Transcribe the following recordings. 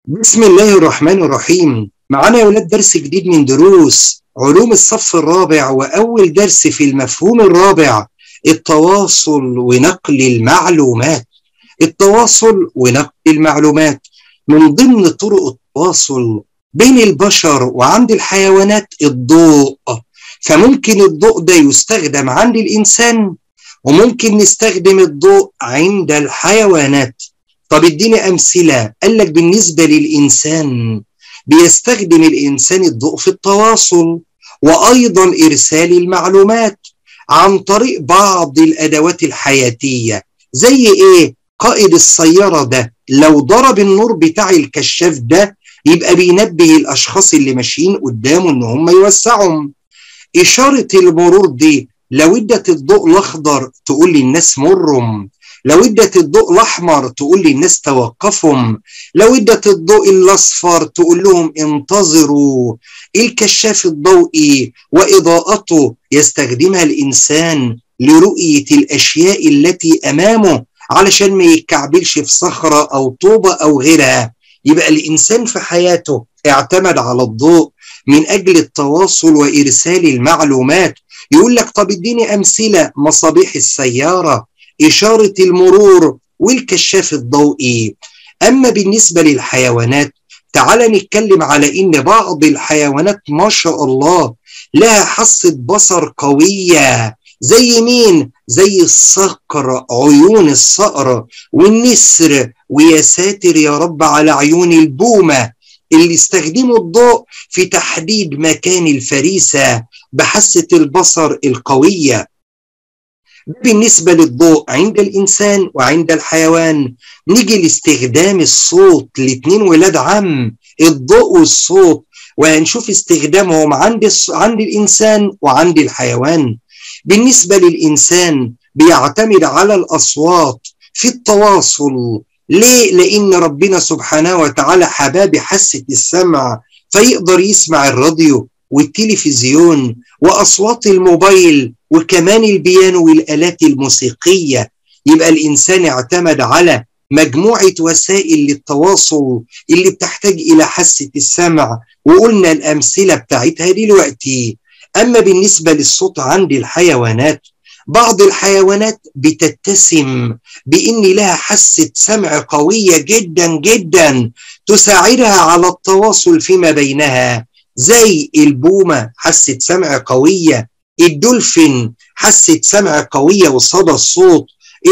بسم الله الرحمن الرحيم معانا يا ولاد درس جديد من دروس علوم الصف الرابع وأول درس في المفهوم الرابع التواصل ونقل المعلومات التواصل ونقل المعلومات من ضمن طرق التواصل بين البشر وعند الحيوانات الضوء فممكن الضوء ده يستخدم عند الإنسان وممكن نستخدم الضوء عند الحيوانات طب اديني امثله قال لك بالنسبه للانسان بيستخدم الانسان الضوء في التواصل وايضا ارسال المعلومات عن طريق بعض الادوات الحياتيه زي ايه قائد السياره ده لو ضرب النور بتاع الكشاف ده يبقى بينبه الاشخاص اللي ماشيين قدامه ان هم يوسعهم اشاره المرور دي لو ادت الضوء الاخضر تقول للناس مرهم لو ادت الضوء الاحمر تقول للناس توقفهم لو ادت الضوء الاصفر تقول لهم انتظروا الكشاف الضوئي واضاءته يستخدمها الانسان لرؤيه الاشياء التي امامه علشان ما يتكعبلش في صخره او طوبه او غيرها يبقى الانسان في حياته اعتمد على الضوء من اجل التواصل وارسال المعلومات يقول لك طب اديني امثله مصابيح السياره إشارة المرور والكشاف الضوئي أما بالنسبة للحيوانات تعال نتكلم على إن بعض الحيوانات ما شاء الله لها حاسة بصر قوية زي مين؟ زي الصقر عيون الصقر والنسر ويا ساتر يا رب على عيون البومة اللي استخدموا الضوء في تحديد مكان الفريسة بحاسة البصر القوية بالنسبة للضوء عند الإنسان وعند الحيوان نيجي لاستخدام الصوت الاتنين ولاد عم الضوء والصوت وهنشوف استخدامهم عند عند الإنسان وعند الحيوان بالنسبة للإنسان بيعتمد على الأصوات في التواصل ليه؟ لأن ربنا سبحانه وتعالى حباب حاسة السمع فيقدر يسمع الراديو والتلفزيون وأصوات الموبايل وكمان البيانو والآلات الموسيقية يبقى الإنسان اعتمد على مجموعة وسائل للتواصل اللي بتحتاج إلى حاسة السمع وقلنا الأمثلة بتاعتها دلوقتي أما بالنسبة للصوت عند الحيوانات بعض الحيوانات بتتسم بإن لها حاسة سمع قوية جدا جدا تساعدها على التواصل فيما بينها زي البومة حاسة سمع قوية الدولفين حاسة سمع قوية وصدى الصوت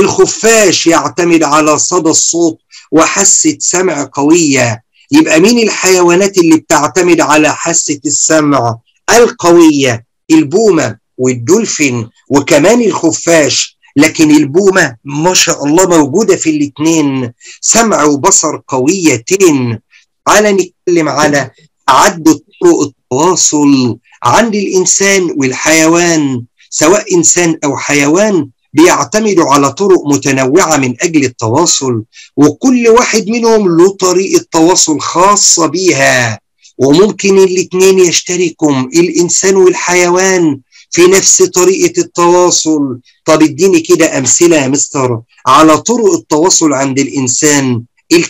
الخفاش يعتمد على صدى الصوت وحاسة سمع قوية يبقى مين الحيوانات اللي بتعتمد على حاسة السمع القوية البومة والدولفين وكمان الخفاش لكن البومة ما شاء الله موجودة في الاتنين سمع وبصر قويتين على نتكلم على تعدد طرق التواصل عند الإنسان والحيوان سواء إنسان أو حيوان بيعتمدوا على طرق متنوعة من أجل التواصل وكل واحد منهم له طريقة تواصل خاصة بيها وممكن الاثنين يشتركوا الإنسان والحيوان في نفس طريقة التواصل طب اديني كده أمثلة يا مستر على طرق التواصل عند الإنسان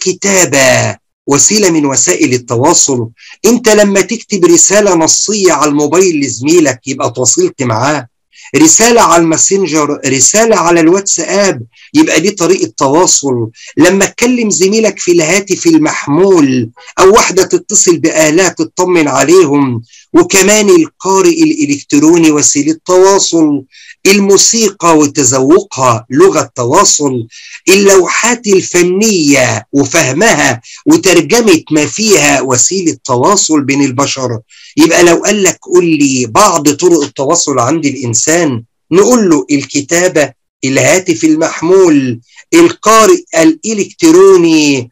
الكتابة وسيلة من وسائل التواصل انت لما تكتب رسالة نصية على الموبايل لزميلك يبقى تواصلت معاه رسالة على الماسنجر رسالة على الواتساب يبقى دي طريقة تواصل لما تكلم زميلك في الهاتف المحمول أو واحدة تتصل بآلات تطمن عليهم وكمان القارئ الإلكتروني وسيلة تواصل الموسيقى وتذوقها لغة تواصل اللوحات الفنية وفهمها وترجمة ما فيها وسيلة تواصل بين البشر يبقى لو قال لك قول لي بعض طرق التواصل عند الإنسان نقول له الكتابة الهاتف المحمول القارئ الإلكتروني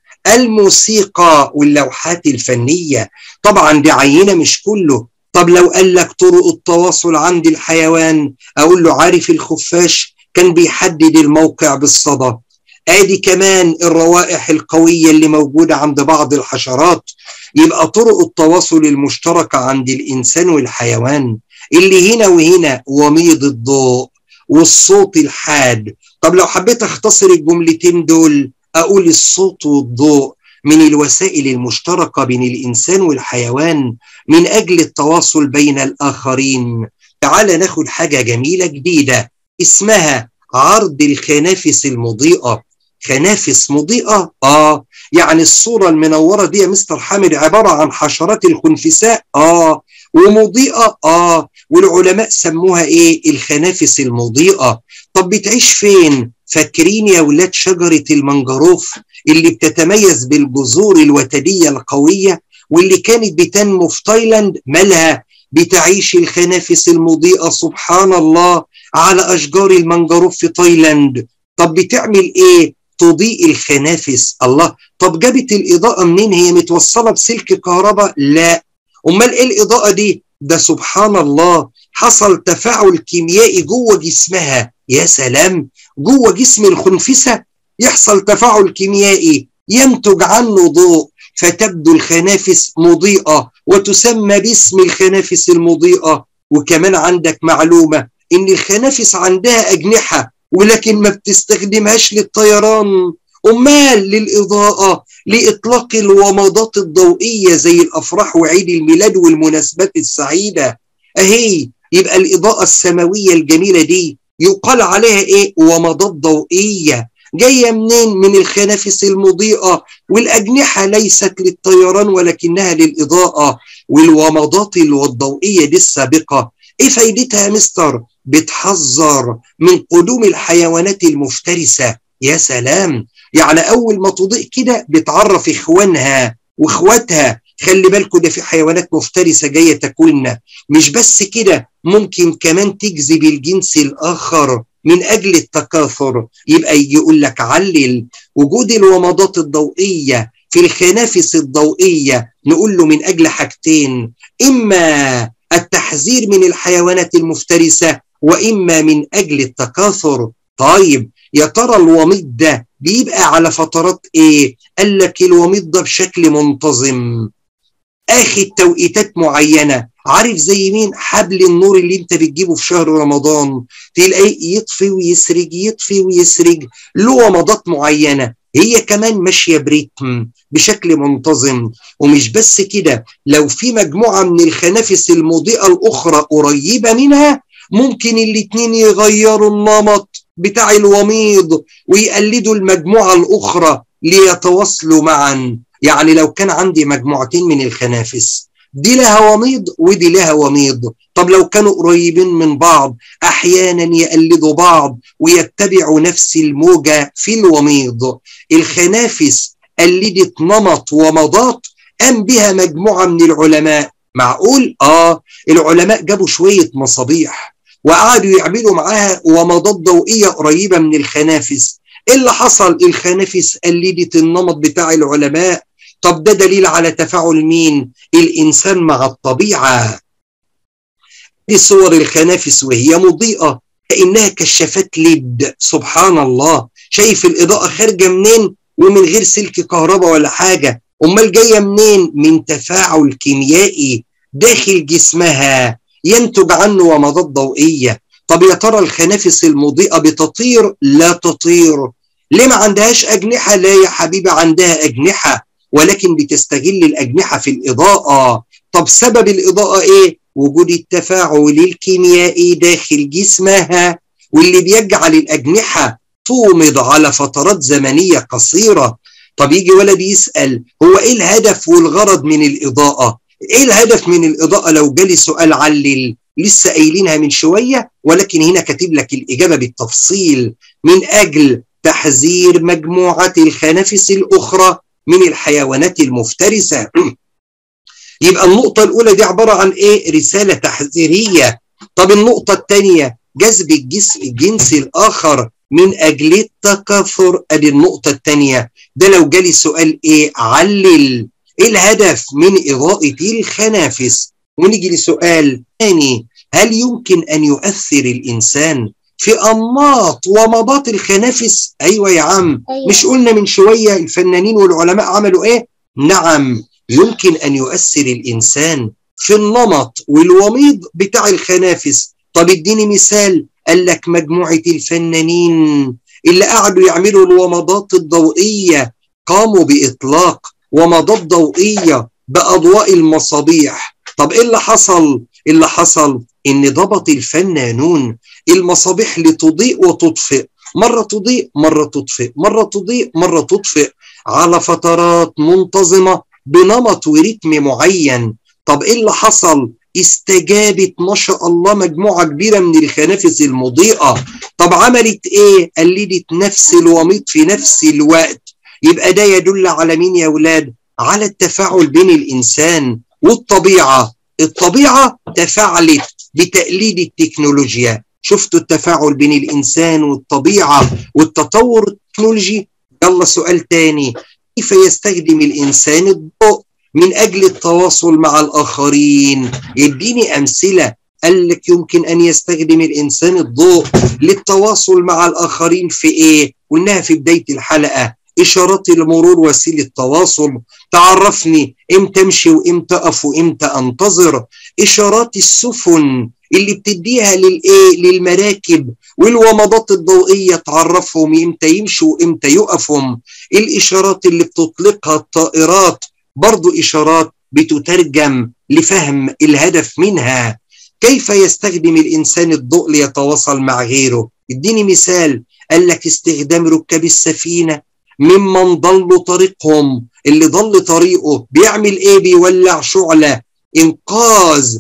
الموسيقى واللوحات الفنية طبعا دي عينة مش كله طب لو قال لك طرق التواصل عند الحيوان اقول له عارف الخفاش كان بيحدد الموقع بالصدى ادي كمان الروائح القوية اللي موجودة عند بعض الحشرات يبقى طرق التواصل المشتركة عند الانسان والحيوان اللي هنا وهنا وميض الضوء والصوت الحاد طب لو حبيت اختصر الجملتين دول اقول الصوت والضوء من الوسائل المشتركة بين الإنسان والحيوان من أجل التواصل بين الآخرين تعال ناخد حاجة جميلة جديدة اسمها عرض الخنافس المضيئة خنافس مضيئة آه يعني الصورة المنورة دي يا مستر حامد عبارة عن حشرات الخنفساء آه ومضيئة آه والعلماء سموها إيه الخنافس المضيئة طب بتعيش فين فاكرين يا ولاد شجرة المنجروف اللي بتتميز بالجذور الوتدية القوية واللي كانت بتنمو في تايلاند مالها بتعيش الخنافس المضيئة سبحان الله على أشجار المنجروف في تايلاند طب بتعمل إيه تضيء الخنافس الله طب جابت الإضاءة منين هي متوصلة بسلك كهرباء لا أمال إيه الإضاءة دي ده سبحان الله حصل تفاعل كيميائي جوه جسمها يا سلام جوه جسم الخنفسة يحصل تفاعل كيميائي ينتج عنه ضوء فتبدو الخنافس مضيئة وتسمى باسم الخنافس المضيئة وكمان عندك معلومة إن الخنافس عندها أجنحة ولكن ما بتستخدمهاش للطيران أمال للإضاءة لإطلاق الومضات الضوئية زي الأفراح وعيد الميلاد والمناسبات السعيدة أهي يبقى الإضاءة السماوية الجميلة دي يقال عليها إيه ومضات ضوئية جاية منين من الخنافس المضيئة والأجنحة ليست للطيران ولكنها للإضاءة والومضات الضوئية دي السابقة إيه فايدتها يا مستر بتحذر من قدوم الحيوانات المفترسة يا سلام يعني أول ما تضيء كده بتعرف إخوانها وإخواتها خلي بالكم ده في حيوانات مفترسة جاية تاكلنا مش بس كده ممكن كمان تجذب الجنس الآخر من أجل التكاثر يبقى يجي يقول لك علل وجود الومضات الضوئية في الخنافس الضوئية نقول له من أجل حاجتين إما التحذير من الحيوانات المفترسة وإما من أجل التكاثر طيب يا ترى الوميض ده بيبقى على فترات ايه قال لك الوميض ده بشكل منتظم اخد توقيتات معينه عارف زي مين حبل النور اللي انت بتجيبه في شهر رمضان تلاقيه يطفي ويسرج يطفي ويسرج له ومضات معينه هي كمان ماشيه بريتم بشكل منتظم ومش بس كده لو في مجموعه من الخنافس المضيئه الاخرى قريبه منها ممكن الاتنين يغيروا النمط بتاع الوميض ويقلدوا المجموعة الأخرى ليتواصلوا معا يعني لو كان عندي مجموعتين من الخنافس دي لها وميض ودي لها وميض طب لو كانوا قريبين من بعض أحيانا يقلدوا بعض ويتبعوا نفس الموجة في الوميض الخنافس قلدت نمط ومضات قام بها مجموعة من العلماء معقول؟ آه العلماء جابوا شوية مصابيح وقعدوا يعملوا معاها ومضات ضوئية قريبة من الخنافس ايه اللي حصل الخنافس قلدت النمط بتاع العلماء طب ده دليل على تفاعل مين الإنسان مع الطبيعة دي صور الخنافس وهي مضيئة كأنها كشافات ليد سبحان الله شايف الإضاءة خارجة منين ومن غير سلك كهرباء ولا حاجة أمال جاية منين من تفاعل كيميائي داخل جسمها ينتج عنه ومضات ضوئية طب يا ترى الخنافس المضيئة بتطير لا تطير ليه ما عندهاش أجنحة لا يا حبيبي عندها أجنحة ولكن بتستغل الأجنحة في الإضاءة طب سبب الإضاءة إيه وجود التفاعل الكيميائي داخل جسمها واللي بيجعل الأجنحة تومض على فترات زمنية قصيرة طب يجي ولد يسأل هو إيه الهدف والغرض من الإضاءة ايه الهدف من الاضاءه لو جالي سؤال علل لسه قايلينها من شويه ولكن هنا كاتب لك الاجابه بالتفصيل من اجل تحذير مجموعه الخنافس الاخرى من الحيوانات المفترسه يبقى النقطه الاولى دي عباره عن ايه رساله تحذيريه طب النقطه الثانيه جذب الجسم الجنس الاخر من اجل التكاثر ادي النقطه الثانيه ده لو جالي سؤال ايه علل ايه الهدف من إضاءة الخنافس ونيجي لسؤال ثاني هل يمكن أن يؤثر الإنسان في أنماط ومضات الخنافس أيوة يا عم أيوة. مش قلنا من شوية الفنانين والعلماء عملوا إيه نعم يمكن أن يؤثر الإنسان في النمط والوميض بتاع الخنافس طب اديني مثال قال لك مجموعة الفنانين اللي قعدوا يعملوا الومضات الضوئية قاموا بإطلاق ومضات ضوئية بأضواء المصابيح طب إيه اللي حصل؟ اللي حصل إن ضبط الفنانون المصابيح لتضيء وتطفئ مرة تضيء مرة تطفئ مرة تضيء مرة تطفئ على فترات منتظمة بنمط ورتم معين طب ايه اللي حصل استجابت ما شاء الله مجموعة كبيرة من الخنافس المضيئة طب عملت ايه قلدت نفس الوميض في نفس الوقت يبقى ده يدل على مين يا ولاد على التفاعل بين الإنسان والطبيعة الطبيعة تفاعلت بتقليد التكنولوجيا شفتوا التفاعل بين الإنسان والطبيعة والتطور التكنولوجي يلا سؤال تاني كيف يستخدم الإنسان الضوء من أجل التواصل مع الآخرين يديني أمثلة قال لك يمكن أن يستخدم الإنسان الضوء للتواصل مع الآخرين في إيه؟ قلناها في بداية الحلقة إشارات المرور وسيلة تواصل تعرفني إمتى أمشي وإمتى أقف وإمتى أنتظر إشارات السفن اللي بتديها للايه للمراكب والومضات الضوئيه تعرفهم امتى يمشوا وامتى يقفهم الاشارات اللي بتطلقها الطائرات برضو اشارات بتترجم لفهم الهدف منها كيف يستخدم الانسان الضوء ليتواصل مع غيره اديني مثال قال لك استخدام ركاب السفينه ممن ضلوا طريقهم اللي ضل طريقه بيعمل ايه بيولع شعله انقاذ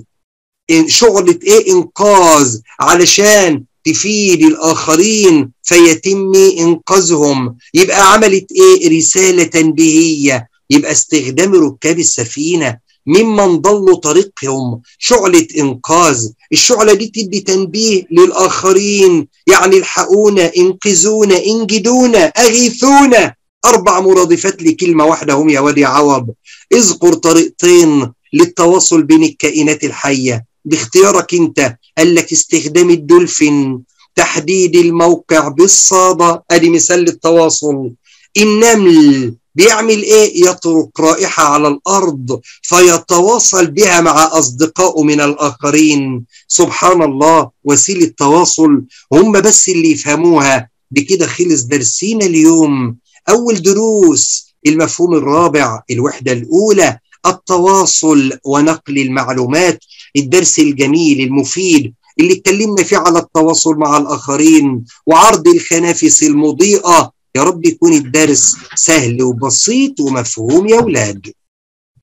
شغلة ايه انقاذ علشان تفيد الاخرين فيتم انقاذهم يبقى عملت ايه رسالة تنبيهية يبقى استخدام ركاب السفينة ممن ضلوا طريقهم شعلة إنقاذ الشعلة دي تدي تنبيه للآخرين يعني الحقونا انقذونا انجدونا أغيثونا أربع مرادفات لكلمة واحدة هم يا وادي عوض اذكر طريقتين للتواصل بين الكائنات الحية باختيارك انت قال لك استخدام الدولفين تحديد الموقع بالصادة ادي مثال للتواصل النمل بيعمل ايه يترك رائحة على الارض فيتواصل بها مع اصدقائه من الاخرين سبحان الله وسيلة تواصل هم بس اللي يفهموها بكده خلص درسينا اليوم اول دروس المفهوم الرابع الوحدة الاولى التواصل ونقل المعلومات الدرس الجميل المفيد اللي اتكلمنا فيه على التواصل مع الآخرين وعرض الخنافس المضيئة يا رب يكون الدرس سهل وبسيط ومفهوم يا أولاد